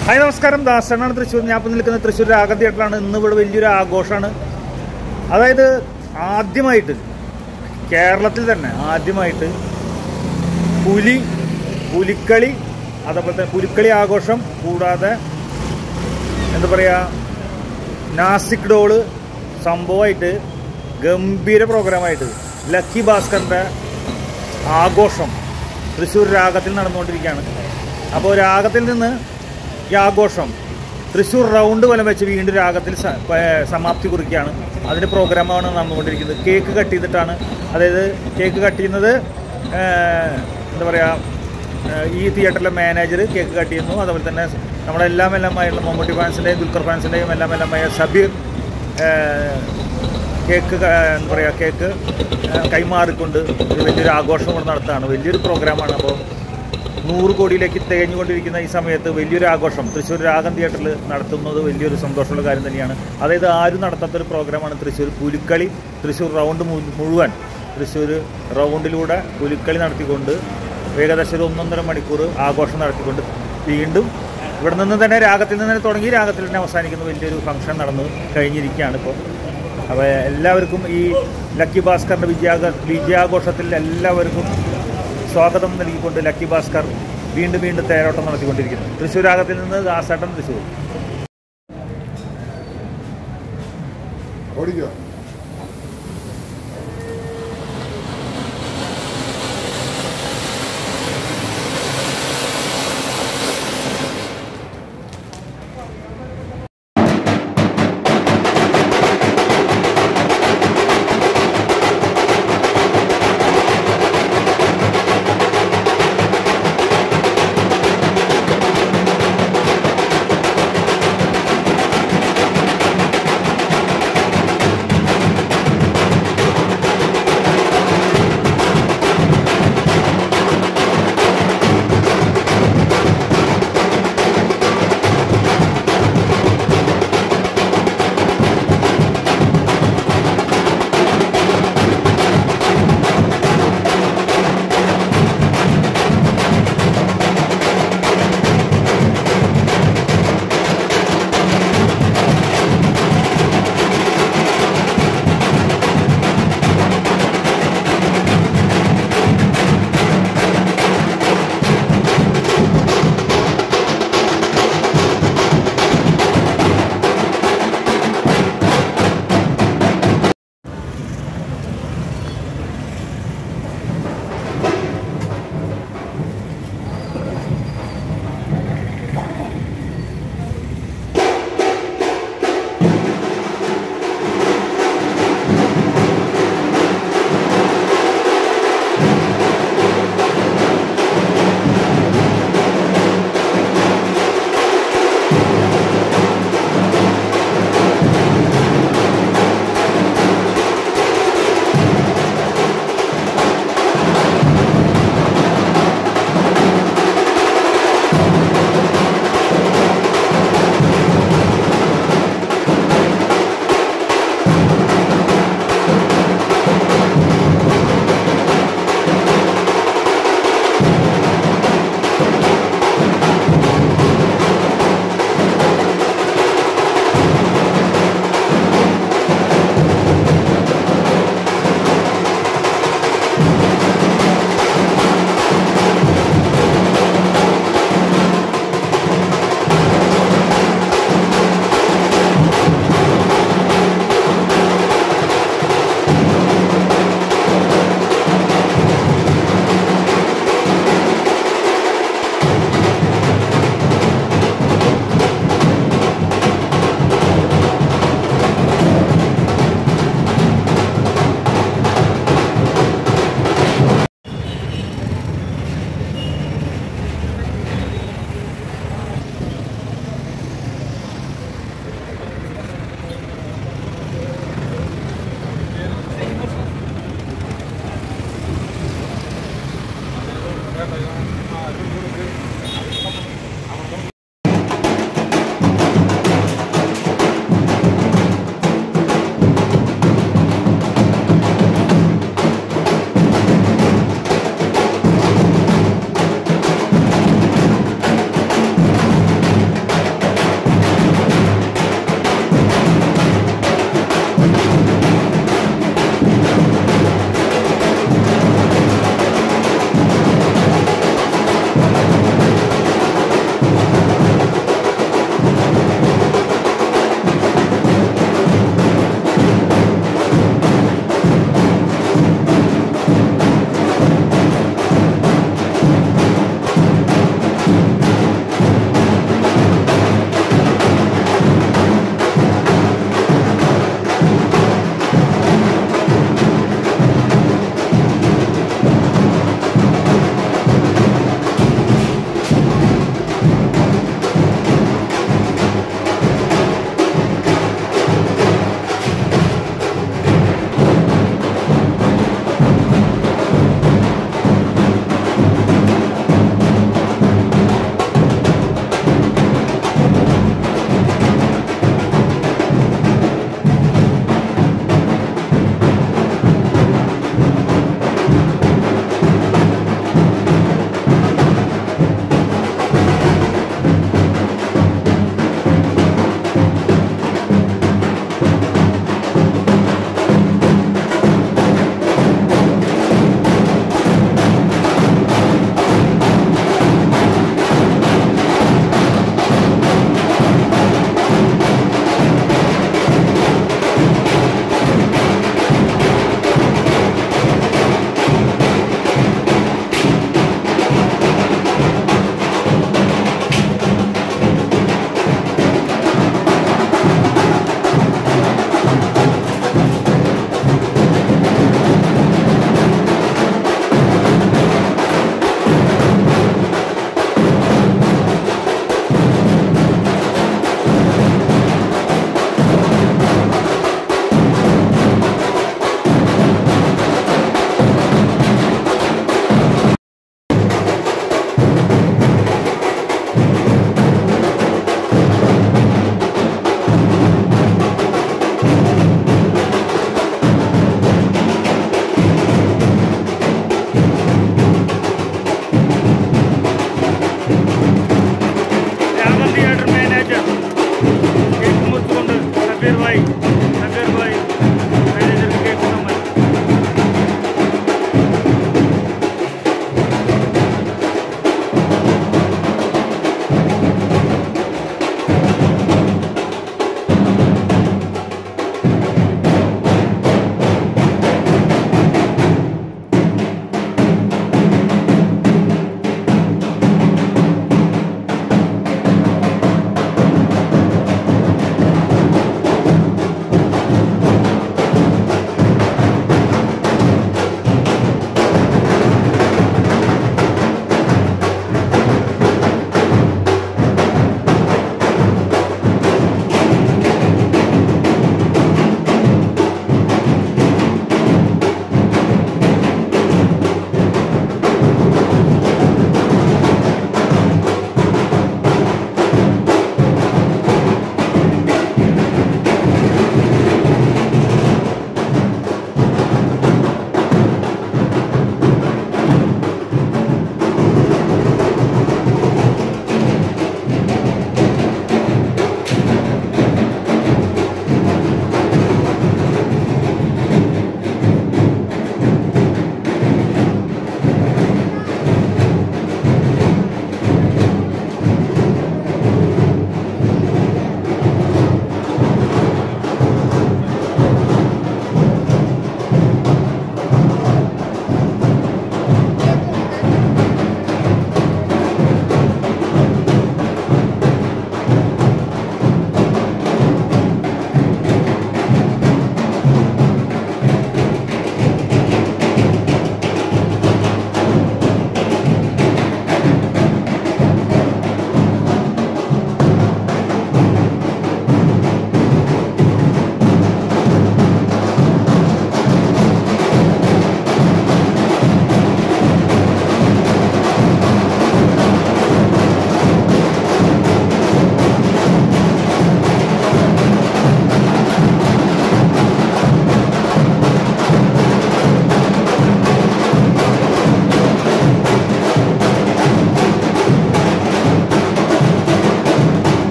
hi നമസ്കാരം ദാസനാണ് തൃശ്ശൂർ ഞാൻ ഇപ്പം നിൽക്കുന്ന തൃശ്ശൂർ രാഗ തിയേറ്ററിലാണ് ഇന്ന് ഇവിടെ വലിയൊരു ആഘോഷമാണ് അതായത് ആദ്യമായിട്ട് കേരളത്തിൽ തന്നെ ആദ്യമായിട്ട് പുലി പുലിക്കളി അതേപോലെ തന്നെ പുലിക്കളി ആഘോഷം കൂടാതെ എന്താ പറയുക നാസിക് ഡോള് സംഭവമായിട്ട് ഗംഭീര പ്രോഗ്രാമായിട്ട് ലക്കി ഭാസ്കറിൻ്റെ ആഘോഷം തൃശ്ശൂർ രാഗത്തിൽ നടന്നുകൊണ്ടിരിക്കുകയാണ് അപ്പോൾ രാഗത്തിൽ നിന്ന് ഈ ആഘോഷം തൃശ്ശൂർ റൗണ്ട് വലം വെച്ച് വീണ്ടും രാഗത്തിൽ സ- പ- സമാപ്തി കുറിക്കുകയാണ് അതിൻ്റെ പ്രോഗ്രാമാണ് നടന്നുകൊണ്ടിരിക്കുന്നത് കേക്ക് കട്ട് ചെയ്തിട്ടാണ് അതായത് കേക്ക് കട്ട് ചെയ്യുന്നത് ഏഹ്, എന്താ പറയുക ഏഹ്, ഈ തിയേറ്ററിലെ മാനേജർ കേക്ക് കട്ട് ചെയ്യുന്നു അതുപോലെ തന്നെ നമ്മളെല്ലാം എല്ലാമായുള്ള മമ്മൂട്ടി ഫാൻസിൻ്റെയും ദുൽഖർ ഫാൻസിൻ്റെയും എല്ലാം എല്ലാമായ സബീർ ഏഹ്, കേക്ക് ക- എന്താ പറയുക കേക്ക് ഏഹ്, കൈമാറിക്കൊണ്ട് ഒരു വലിയൊരു ആഘോഷം ഇവിടെ നടത്തുകയാണ് വലിയൊരു പ്രോഗ്രാമാണ് അപ്പോൾ നൂറ് കോടിയിലേക്ക് തികഞ്ഞുകൊണ്ടിരിക്കുന്ന ഈ സമയത്ത് വലിയൊരു ആഘോഷം തൃശ്ശൂർ രാഗം തിയേറ്ററിൽ നടത്തുന്നത് വലിയൊരു സന്തോഷമുള്ള കാര്യം തന്നെയാണ് അതായത് ആരും നടത്താത്തൊരു പ്രോഗ്രാമാണ് തൃശ്ശൂർ പുലിക്കളി തൃശ്ശൂർ റൗണ്ട് മു- മുഴുവൻ തൃശ്ശൂർ റൗണ്ടിലൂടെ പുലിക്കളി നടത്തിക്കൊണ്ട് ഏകദേശം ഒരു ഒന്നൊന്നര മണിക്കൂർ ആഘോഷം നടത്തിക്കൊണ്ട് വീണ്ടും ഇവിടെ നിന്ന് തന്നെ രാഗത്തിൽ നിന്ന് തന്നെ തുടങ്ങി രാഗത്തിൽ തന്നെ അവസാനിക്കുന്ന വലിയൊരു ഫംഗ്ഷൻ നടന്നു കഴിഞ്ഞിരിക്കുകയാണ് ഇപ്പോൾ അപ്പോൾ എല്ലാവർക്കും ഈ ലക്കി ഭാസ്കറിൻ്റെ വിജയാഘ വിജയാഘോഷത്തിൽ എല്ലാവർക്കും സ്വാഗതം നൽകിക്കൊണ്ട് ലക്കി ഭാസ്കർ വീണ്ടും വീണ്ടും തേരോട്ടം നടത്തിക്കൊണ്ടിരിക്കുന്നു തൃശ്ശൂർ രാഗത്തിൽ നിന്ന് ദാസേട്ടൻ തൃശ്ശൂർ ഓടിക്കോ